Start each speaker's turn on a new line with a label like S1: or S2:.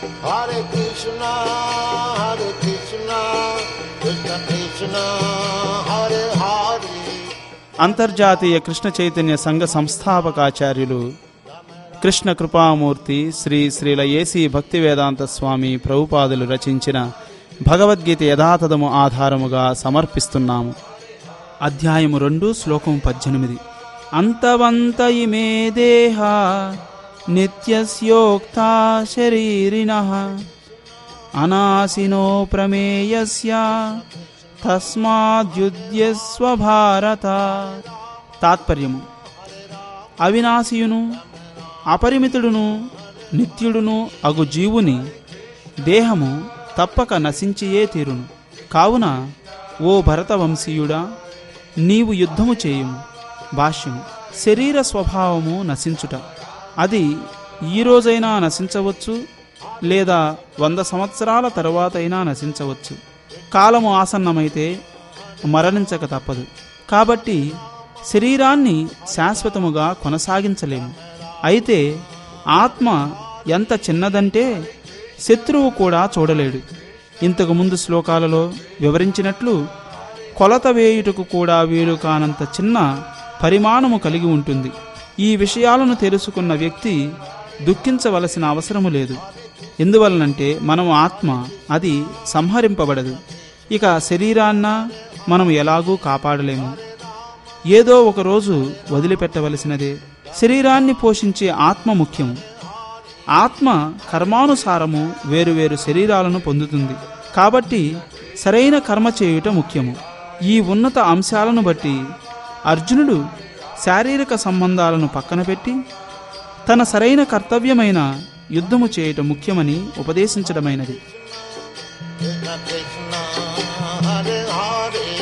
S1: Hare Krishna, Hare Krishna, Krishna Krishna, Hare Hare.
S2: అంతర్జాతీయ కృష్ణ చైతన్య సంఘ సంస్థాపకాచార్యులు కృష్ణ కృపామూర్తి శ్రీ శ్రీల ఏసీ భక్తి వేదాంత స్వామి ప్రభుపాదులు రచించిన భగవద్గీత యథాతథము ఆధారముగా సమర్పిస్తున్నాము అధ్యాయము రెండు శ్లోకం పద్దెనిమిది అంతవంత ఇమే దేహ నిత్యస్యోక్తా శరీరిణ అనాసినో ప్రమేయస్య తస్మాద్యుధ్యస్వ భారత తాత్పర్యము అవినాశియును అపరిమితుడును నిత్యుడును అగు జీవుని దేహము తప్పక నశించియే తీరును కావున ఓ భరతవంశీయుడా నీవు యుద్ధము చేయుము భాష్యము శరీర స్వభావము నశించుట అది ఈ రోజైనా నశించవచ్చు లేదా వంద సంవత్సరాల తరువాతైనా నశించవచ్చు కాలము ఆసన్నమైతే మరణించక తప్పదు కాబట్టి శరీరాన్ని శాశ్వతముగా కొనసాగించలేము అయితే ఆత్మ ఎంత చిన్నదంటే శత్రువు కూడా చూడలేడు ఇంతకు ముందు శ్లోకాలలో వివరించినట్లు కొలత వేయుటకు కూడా వీలు కానంత చిన్న పరిమాణము కలిగి ఉంటుంది ఈ విషయాలను తెలుసుకున్న వ్యక్తి దుఃఖించవలసిన అవసరము లేదు ఎందువలనంటే మనం ఆత్మ అది సంహరింపబడదు ఇక శరీరాన్న మనం ఎలాగూ కాపాడలేము ఏదో ఒక రోజు వదిలిపెట్టవలసినదే శరీరాన్ని పోషించే ఆత్మ ముఖ్యం ఆత్మ కర్మానుసారము వేరువేరు శరీరాలను పొందుతుంది కాబట్టి సరైన కర్మ చేయుట ముఖ్యము ఈ ఉన్నత అంశాలను బట్టి అర్జునుడు శారీరక సంబంధాలను పక్కన పెట్టి తన సరైన కర్తవ్యమైన యుద్ధము చేయటం ముఖ్యమని ఉపదేశించడమైనది
S1: Krishna Krishna, Hare Hare.